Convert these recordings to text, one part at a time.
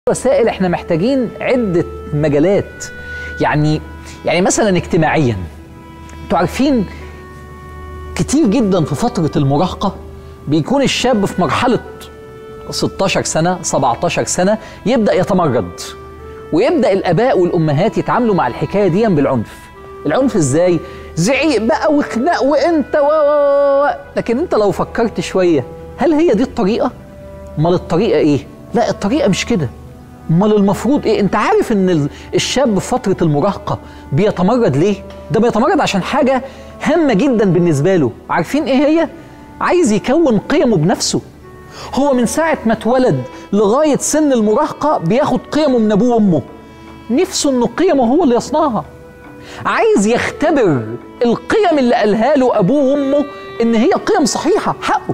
وسائل احنا محتاجين عده مجالات يعني يعني مثلا اجتماعيا انتوا عارفين كتير جدا في فتره المراهقه بيكون الشاب في مرحله 16 سنه 17 سنه يبدا يتمرد ويبدا الاباء والامهات يتعاملوا مع الحكايه دي بالعنف العنف ازاي زعيق بقى وخناق وانت و و- و- لكن انت لو فكرت شويه هل هي دي الطريقه امال الطريقه ايه لا الطريقه مش كده امال المفروض ايه انت عارف ان ال- الشاب في فتره المراهقه بيتمرد ليه ده بيتمرد عشان حاجه هامه جدا بالنسبه له عارفين ايه هي عايز يكون قيمه بنفسه هو من ساعه ما اتولد لغايه سن المراهقه بياخد قيمه من ابوه وامه نفسه انه قيمه هو اللي يصنعها عايز يختبر القيم اللي قالها له ابوه وامه ان هي قيم صحيحه حقه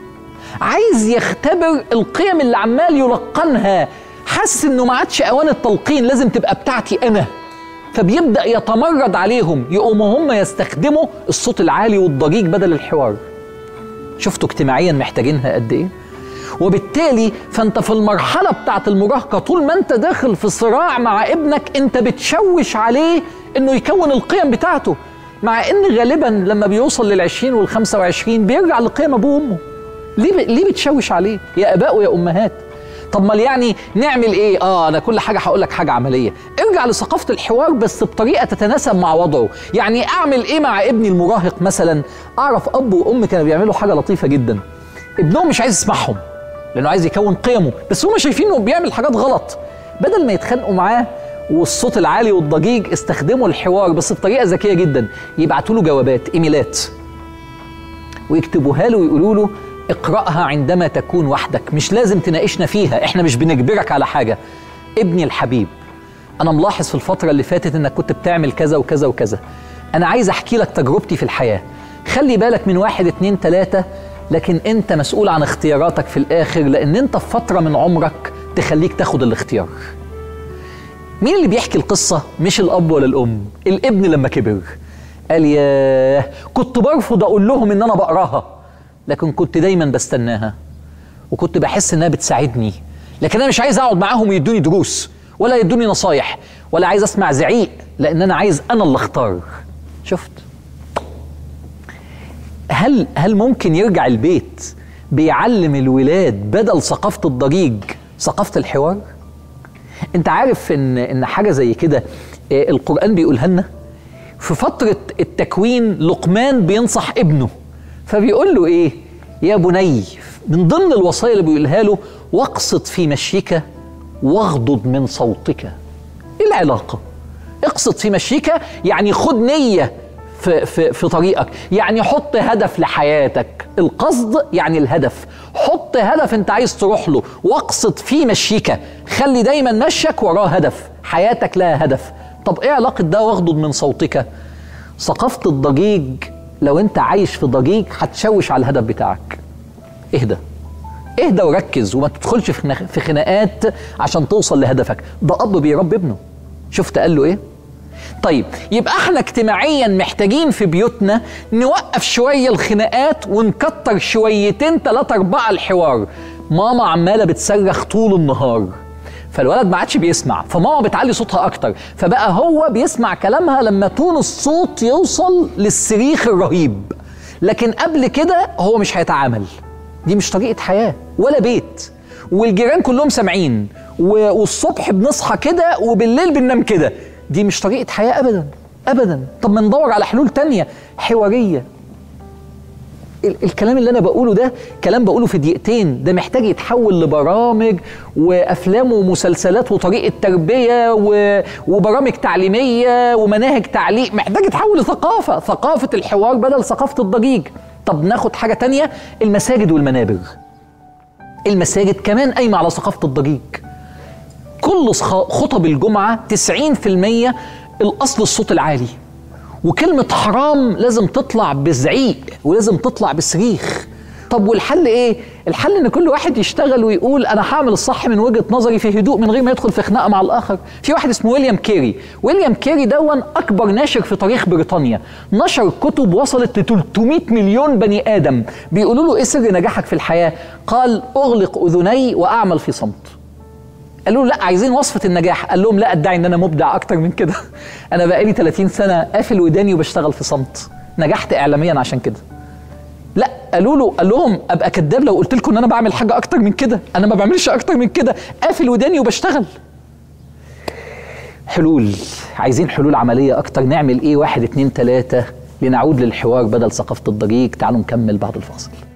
عايز يختبر القيم اللي عمال يلقنها حاسس انه ما عادش اوان التلقين لازم تبقى بتاعتي انا فبيبدا يتمرد عليهم يقوموا هم يستخدموا الصوت العالي والضجيج بدل الحوار شفتوا اجتماعيا محتاجينها قد ايه وبالتالي فانت في المرحله بتاعت المراهقه طول ما انت داخل في صراع مع ابنك انت بتشوش عليه انه يكون القيم بتاعته مع ان غالبا لما بيوصل للعشرين والخمسة وعشرين بيرجع لقيم ابوه وامه ليه ب... ليه بتشوش عليه يا اباء ويا امهات طب ما يعني نعمل ايه اه انا كل حاجه هقول لك حاجه عمليه ارجع لثقافه الحوار بس بطريقه تتناسب مع وضعه يعني اعمل ايه مع ابني المراهق مثلا اعرف اب وام كانوا بيعملوا حاجه لطيفه جدا ابنهم مش عايز يسمعهم لانه عايز يكون قيمه بس هم شايفين انه بيعمل حاجات غلط بدل ما يتخانقوا معاه والصوت العالي والضجيج استخدموا الحوار بس بطريقه ذكيه جدا يبعتوا له جوابات ايميلات ويكتبوها له ويقولوا له اقرأها عندما تكون وحدك مش لازم تناقشنا فيها احنا مش بنجبرك على حاجة ابني الحبيب انا ملاحظ في الفترة اللي فاتت انك كنت بتعمل كذا وكذا وكذا انا عايز احكي لك تجربتي في الحياة خلي بالك من واحد اتنين تلاتة لكن انت مسؤول عن اختياراتك في الاخر لان انت في فترة من عمرك تخليك تاخد الاختيار مين اللي بيحكي القصة مش الاب ولا الام الابن لما كبر قال ياه كنت برفض اقول لهم ان انا بقراها لكن كنت دايما بستناها وكنت بحس انها بتساعدني لكن انا مش عايز اقعد معاهم ويدوني دروس ولا يدوني نصايح ولا عايز اسمع زعيق لان انا عايز انا اللي اختار شفت هل هل ممكن يرجع البيت بيعلم الولاد بدل ثقافه الضجيج ثقافه الحوار انت عارف ان ان حاجه زي كده آه، القران بيقولها لنا في فتره التكوين لقمان بينصح ابنه فبيقول له ايه يا بني من ضمن الوصايا اللي بيقولها له واقصد في مشيك واغضض من صوتك ايه العلاقه اقصد في مشيك يعني خد نيه في, في, في طريقك يعني حط هدف لحياتك القصد يعني الهدف حط هدف انت عايز تروح له واقصد في مشيك خلي دايما مشيك وراه هدف حياتك لها هدف طب ايه علاقه ده واغضض من صوتك ثقافه الضجيج لو انت عايش في ضجيج هتشوش على الهدف بتاعك اهدى اهدى وركز وما تدخلش في خنا- في خناقات عشان توصل لهدفك ده اب بيربي ابنه شفت قال له ايه طيب يبقى احنا اجتماعيا محتاجين في بيوتنا نوقف شويه الخناقات ونكتر شويتين ثلاثه اربعه الحوار ماما عماله بتصرخ طول النهار فالولد ما عادش بيسمع فماما بتعلي صوتها اكتر فبقى هو بيسمع كلامها لما تون الصوت يوصل للصريخ الرهيب لكن قبل كده هو مش هيتعامل دي مش طريقه حياه ولا بيت والجيران كلهم سامعين و- والصبح بنصحى كده وبالليل بننام كده دي مش طريقه حياه ابدا ابدا طب ما ندور على حلول تانية حواريه ال- الكلام اللي انا بقوله ده كلام بقوله في دقيقتين ده محتاج يتحول لبرامج وافلام ومسلسلات وطريقه تربيه و... وبرامج تعليميه ومناهج تعليم محتاج يتحول لثقافه ثقافه الحوار بدل ثقافه الضجيج طب ناخد حاجه تانية المساجد والمنابر المساجد كمان قايمه على ثقافه الضجيج كل صخ- خطب الجمعه 90% الاصل الصوت العالي وكلمة حرام لازم تطلع بزعيق ولازم تطلع بصريخ طب والحل ايه؟ الحل ان كل واحد يشتغل ويقول انا هعمل الصح من وجهة نظري في هدوء من غير ما يدخل في خناقة مع الاخر. في واحد اسمه ويليام كيري، ويليام كيري دون اكبر ناشر في تاريخ بريطانيا، نشر كتب وصلت ل 300 مليون بني ادم، بيقولوا له ايه سر نجاحك في الحياة؟ قال اغلق اذني واعمل في صمت. قالوا له لا عايزين وصفه النجاح قال لهم لا ادعي ان انا مبدع اكتر من كده انا بقالي 30 سنه قافل وداني وبشتغل في صمت نجحت اعلاميا عشان كده لا قالوا له قال لهم ابقى كذاب لو قلت لكم ان انا بعمل حاجه اكتر من كده انا ما بعملش اكتر من كده قافل وداني وبشتغل حلول عايزين حلول عمليه اكتر نعمل ايه واحد اتنين تلاته لنعود للحوار بدل ثقافه الضجيج تعالوا نكمل بعد الفاصل